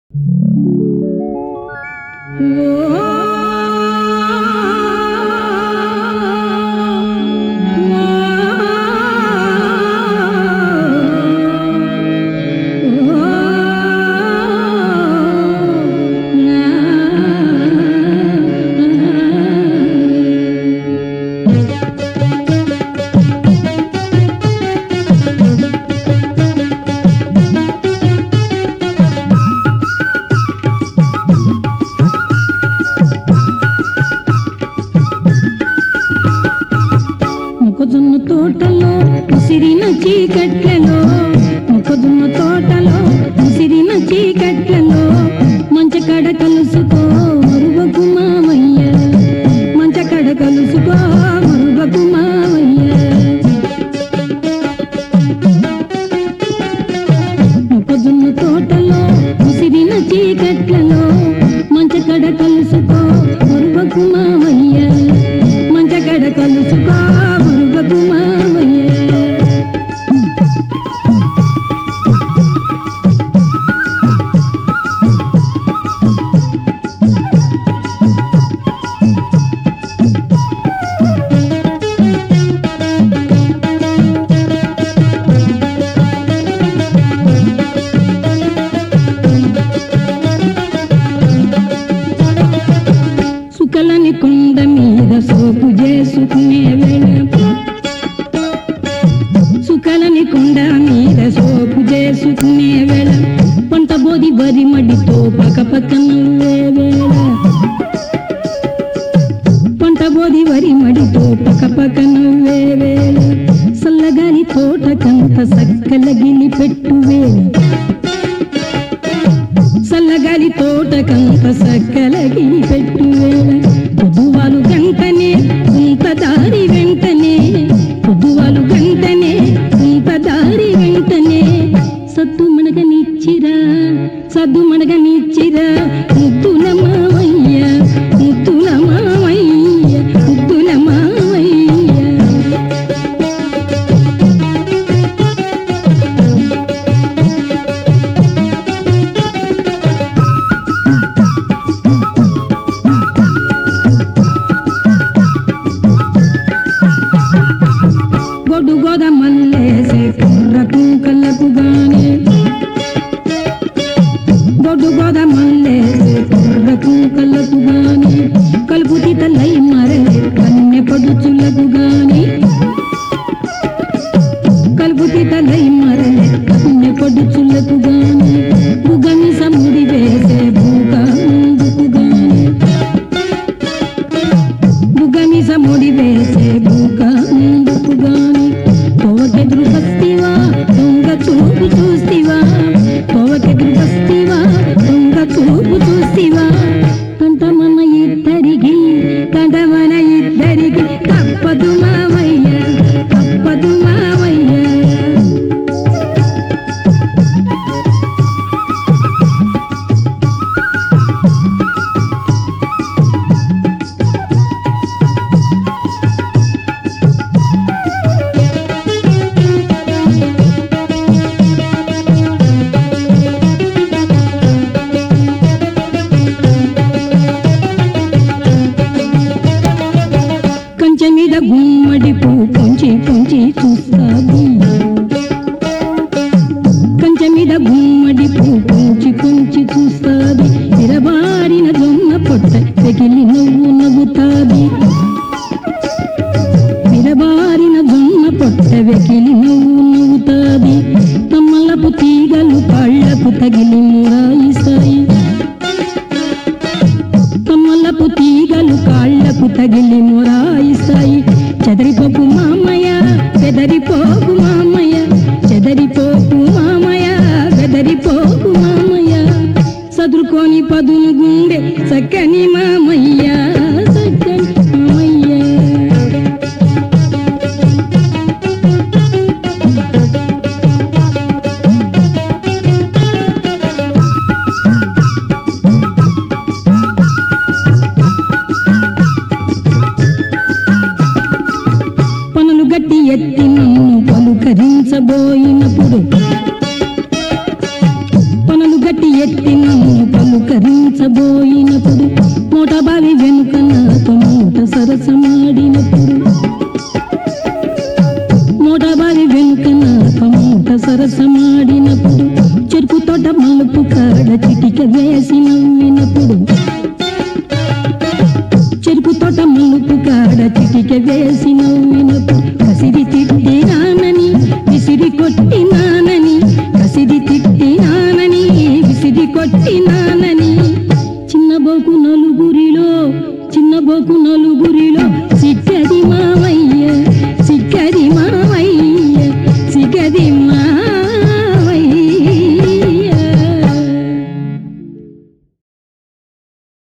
మొక్కజొన్న తోటలో ఉసిరిన చీకట్లలో మొక్కజొన్న తోటలో ఉసిరిన చీకట్లలో మంచ కడ కలుసుకో మరువకు మామయ్య మంచ కడ కలుసుకో మరువకు మామయ్య మొక్కజొన్న తోటలో ఉసిరిన చీకట్లలో మంచ కడ కలుసుకో మరువకు మామయ్య మంచ కడ కలుసుకో మరువకు మామయ్య సుకలని కొండ మీద సోపు చేసుకునే వేళ సుకలని కొండ మీద సోపు చేసుకునే వేళ పంట బోది వరి మడితో పక్క పక్క నవ్వే వేళ పంట బోది వరి మడితో పక్క పక్క నవ్వే వేళ సల్లగాలి తోటకంత సక్కల గిలి పెట్టు వేళ సల్లగాలి తోటకంత సక్కలగి పెట్టు వేళ పొద్దువాలు గంటనే ఇంత దారి వెంటనే పొద్దువాలు గంటనే ఇంత దారి వెంటనే సత్తు మనగనిచ్చిరా సద్దు మనగనిచ్చిరా ముద్దుల మావయ్య ముద్దుల మావయ్య ముద్దుల మావయ్య గొడ్డు గోద మల్లేసే కుర్రకు కళ్ళకు గానే గొడ్డు గోద మల్లేసే కుర్రకు కళ్ళకు గానే కలుపు తీతలై మరలే కన్నె పడుచులకు గాని కలుపు తీతలై మరలే కన్నె పడుచులకు గాని బుగమి సముడి వేసే భూగా ముందుకు గాని బుగమిస ముడి వేసే బుగ ముందుకు గాని పోవకెదురు బస్తివా దొంగ చూపు చూస్తివా పోవకెదురు బస్తివా దొంగ చూపు చూస్తివా కంట మన ఇద్దరికి కంట మన ఇద్దరికి తప్పదు మావయ్య తప్పదు మావయ్య కంచె మీద గుమ్మడి పువ్వు పొంచి పొంచి చూస్తాది కంచె మీద గుమ్మడి పువ్వు పొంచి పొంచి చూస్తాది విరబారిన జొన్న పొట్ట పెగిలి నవ్వు నవ్వుతాది విరబారిన జొన్న పొట్ట వెకిలి నవ్వు నవ్వుతాది తమ్మలపు తీగలు కళ్ళకు తగిలి మురాయిస్తాయి కమ్మలపు తీగలు కాళ్ళకు తగిలి మొరాయిస్తాయి చెదరిపోకు మామయ్య బెదరిపోకు మామయ్య చెదరిపోకు మామయ్య బెదరిపోకు మామయ్య సదురుకొని పదును గుండె చక్కని మామయ్య చక్కని మామయ్య పనులు గట్టి ఎత్తి నన్ను పలుకరించబోయినప్పుడు చేతి ఎత్తి నన్ను పలుకరించబోయినప్పుడు మూట బావి వెనుక నాతో మూట సరసమాడినప్పుడు మూట బావి వెనుక నాతో మూట సరసమాడినప్పుడు చెరుకు తోట మలుపు కాడ చిటిక వేసి నవ్వినప్పుడు చెరుకు తోట మలుపు కాడ చిటిక వేసి నవ్వినప్పుడు కసిరి తిట్టినానని విసిరి కొట్టినానని కసిరి తిట్టినానని విసిరి కొట్టినానని చిన్న బోకు నలుగురిలో చిన్న బోకు నలుగురిలో సిట్టది మావయ్య